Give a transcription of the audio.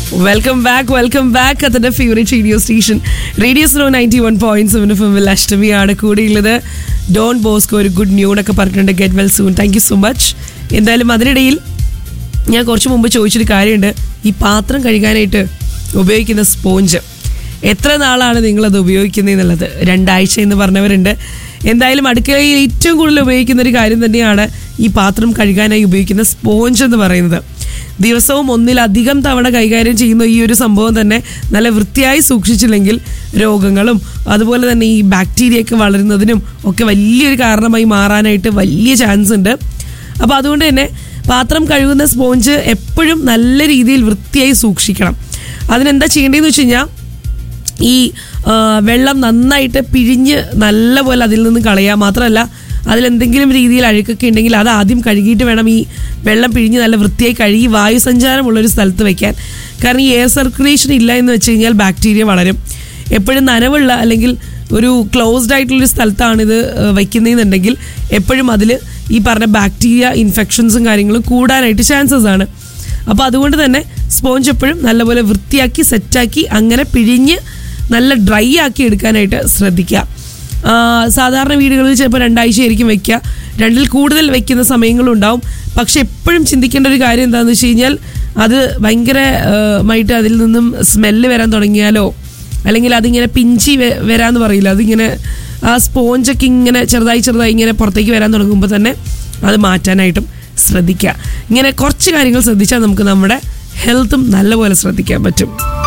welcome back welcome back അതിന്റെ favourite radio station radio slow ninety one point seven F അഷ്ടമിയാണ് കൂടെയുള്ളത് Don Bosco ഒരു good ന്യൂണൊക്കെ പറഞ്ഞിട്ടുണ്ട് get well soon thank you so much എന്തായാലും അതിനിടയിൽ ഞാൻ കുറച്ച് മുമ്പ് ചോദിച്ചൊരു കാര്യമുണ്ട് ഈ പാത്രം കഴുകാനായിട്ട് ഉപയോഗിക്കുന്ന സ്പോഞ്ച് എത്ര നാളാണ് നിങ്ങളത് ഉപയോഗിക്കുന്നത് എന്നുള്ളത് രണ്ടാഴ്ച എന്ന് പറഞ്ഞവരുണ്ട് എന്തായാലും അടുക്കളയിൽ ഏറ്റവും കൂടുതൽ ഉപയോഗിക്കുന്ന ഒരു കാര്യം തന്നെയാണ് ഈ പാത്രം കഴുകാനായി ഉപയോഗിക്കുന്ന സ്പോഞ്ച് എന്ന് പറയുന്നത് ദിവസവും ഒന്നിലധികം തവണ കൈകാര്യം ചെയ്യുന്ന ഈ ഒരു സംഭവം തന്നെ നല്ല വൃത്തിയായി സൂക്ഷിച്ചില്ലെങ്കിൽ രോഗങ്ങളും അതുപോലെ തന്നെ ഈ ബാക്ടീരിയ ഒക്കെ വളരുന്നതിനും ഒക്കെ വലിയൊരു കാരണമായി മാറാനായിട്ട് വലിയ ചാൻസ് ഉണ്ട് അപ്പോൾ അതുകൊണ്ട് തന്നെ പാത്രം കഴുകുന്ന സ്പോഞ്ച് എപ്പോഴും നല്ല രീതിയിൽ വൃത്തിയായി സൂക്ഷിക്കണം അതിനെന്താ ചെയ്യേണ്ടതെന്ന് വെച്ച് കഴിഞ്ഞാൽ ഈ ആ, വെള്ളം നന്നായിട്ട് പിഴിഞ്ഞ് നല്ലപോലെ അതിൽ നിന്ന് കളയുക മാത്രമല്ല അതിലെന്തെങ്കിലും രീതിയിൽ അഴുക്കൊക്കെ ഉണ്ടെങ്കിൽ അത് ആദ്യം കഴുകിയിട്ട് വേണം ഈ വെള്ളം പിഴിഞ്ഞ് നല്ല വൃത്തിയായി കഴുകി വായുസഞ്ചാരമുള്ളൊരു സ്ഥലത്ത് വെക്കാൻ കാരണം ഈ എയർ സർക്കുലേഷൻ ഇല്ല എന്ന് വെച്ച് കഴിഞ്ഞാൽ ബാക്ടീരിയ വളരും എപ്പോഴും നനവുള്ള അല്ലെങ്കിൽ ഒരു ക്ലോസ്ഡ് ആയിട്ടുള്ളൊരു സ്ഥലത്താണ് ഇത് വയ്ക്കുന്നതെന്നുണ്ടെങ്കിൽ എപ്പോഴും അതിൽ ഈ പറഞ്ഞ ബാക്ടീരിയ ഇൻഫെക്ഷൻസും കാര്യങ്ങളും കൂടാനായിട്ട് ചാൻസസ് ആണ് അപ്പോൾ അതുകൊണ്ട് തന്നെ സ്പോഞ്ച് എപ്പോഴും നല്ലപോലെ വൃത്തിയാക്കി സെറ്റാക്കി അങ്ങനെ പിഴിഞ്ഞ് നല്ല ഡ്രൈ ആക്കി എടുക്കാനായിട്ട് ശ്രദ്ധിക്കുക ആ, സാധാരണ വീടുകളിൽ ചിലപ്പോൾ രണ്ടാഴ്ചയായിരിക്കും വെക്കുക രണ്ടിൽ കൂടുതൽ വെക്കുന്ന സമയങ്ങളും ഉണ്ടാവും പക്ഷെ എപ്പോഴും ചിന്തിക്കേണ്ട ഒരു കാര്യം എന്താണെന്ന് വെച്ച് കഴിഞ്ഞാൽ അത് ഭയങ്കര ആ, മായിട്ട് അതിൽ നിന്നും സ്മെല്ല് വരാൻ തുടങ്ങിയാലോ അല്ലെങ്കിൽ അതിങ്ങനെ പിഞ്ചി വെ- വരാന്ന് പറയില്ല അതിങ്ങനെ ആ സ്പോഞ്ചൊക്കെ ഇങ്ങനെ ചെറുതായി ചെറുതായി ഇങ്ങനെ പുറത്തേക്ക് വരാൻ തുടങ്ങുമ്പോൾ തന്നെ അത് മാറ്റാനായിട്ടും ശ്രദ്ധിക്കുക ഇങ്ങനെ കുറച്ച് കാര്യങ്ങൾ ശ്രദ്ധിച്ചാൽ നമുക്ക് നമ്മുടെ ഹെൽത്തും നല്ലപോലെ ശ്രദ്ധിക്കാൻ പറ്റും